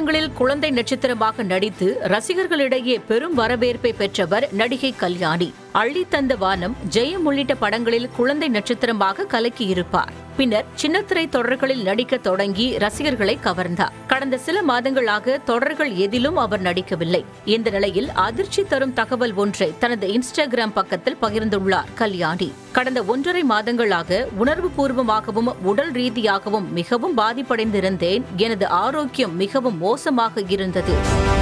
திரைப்படங்களில் குழந்தை நட்சத்திரமாக நடித்து ரசிகர்களிடையே பெரும் வரவேற்பை பெற்றவர் நடிகை கல்யாணி அள்ளி தந்த வானம் ஜெயம் உள்ளிட்ட படங்களில் குழந்தை நட்சத்திரமாக கலக்கியிருப்பார் பின்னர் சின்னத்திரை தொடர்களில் நடிக்க தொடங்கி ரசிகர்களை கவர்ந்தார் கடந்த சில மாதங்களாக தொடர்கள் எதிலும் அவர் நடிக்கவில்லை இந்த நிலையில் அதிர்ச்சி தரும் தகவல் ஒன்றை தனது இன்ஸ்டாகிராம் பக்கத்தில் பகிர்ந்துள்ளார் கல்யாணி கடந்த ஒன்றரை மாதங்களாக உணர்வு பூர்வமாகவும் உடல் ரீதியாகவும் மிகவும் பாதிப்படைந்திருந்தேன் எனது ஆரோக்கியம் மிகவும் மோசமாக இருந்தது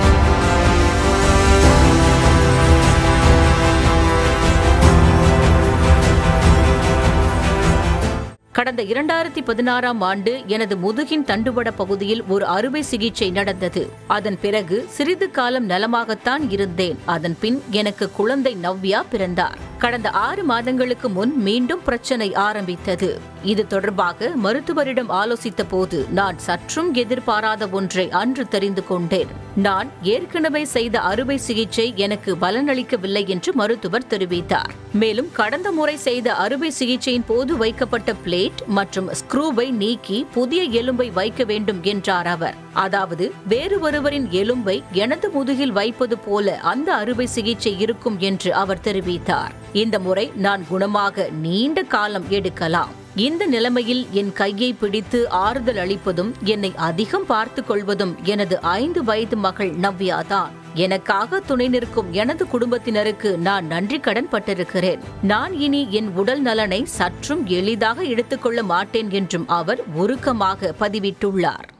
கடந்த இரண்டாயிரத்தி பதினாறாம் ஆண்டு எனது முதுகின் தண்டுவட பகுதியில் ஒரு அறுவை சிகிச்சை நடந்தது அதன் பிறகு சிறிது காலம் நலமாகத்தான் இருந்தேன் அதன் பின் எனக்கு குழந்தை நவ்யா பிறந்தார் கடந்த ஆறு மாதங்களுக்கு முன் மீண்டும் பிரச்சனை ஆரம்பித்தது இது தொடர்பாக மருத்துவரிடம் ஆலோசித்த போது நான் சற்றும் எதிர்பாராத ஒன்றை அன்று தெரிந்து கொண்டேன் நான் ஏற்கனவே செய்த அறுவை சிகிச்சை எனக்கு பலனளிக்கவில்லை என்று மருத்துவர் தெரிவித்தார் மேலும் கடந்த முறை செய்த அறுவை சிகிச்சையின் போது வைக்கப்பட்ட பிளேட் மற்றும் ஸ்க்ரூவை நீக்கி புதிய எலும்பை வைக்க வேண்டும் என்றார் அவர் அதாவது வேறு ஒருவரின் எலும்பை எனது முதுகில் வைப்பது போல அந்த அறுவை சிகிச்சை இருக்கும் என்று அவர் தெரிவித்தார் இந்த முறை நான் குணமாக நீண்ட காலம் எடுக்கலாம் இந்த நிலைமையில் என் கையை பிடித்து ஆறுதல் அளிப்பதும் என்னை அதிகம் பார்த்துக் கொள்வதும் எனது ஐந்து வயது மகள் நவ்யா தான் எனக்காக துணை நிற்கும் எனது குடும்பத்தினருக்கு நான் நன்றி கடன் பட்டிருக்கிறேன் நான் இனி என் உடல் நலனை சற்றும் எளிதாக எடுத்துக்கொள்ள மாட்டேன் என்றும் அவர் உருக்கமாக பதிவிட்டுள்ளார்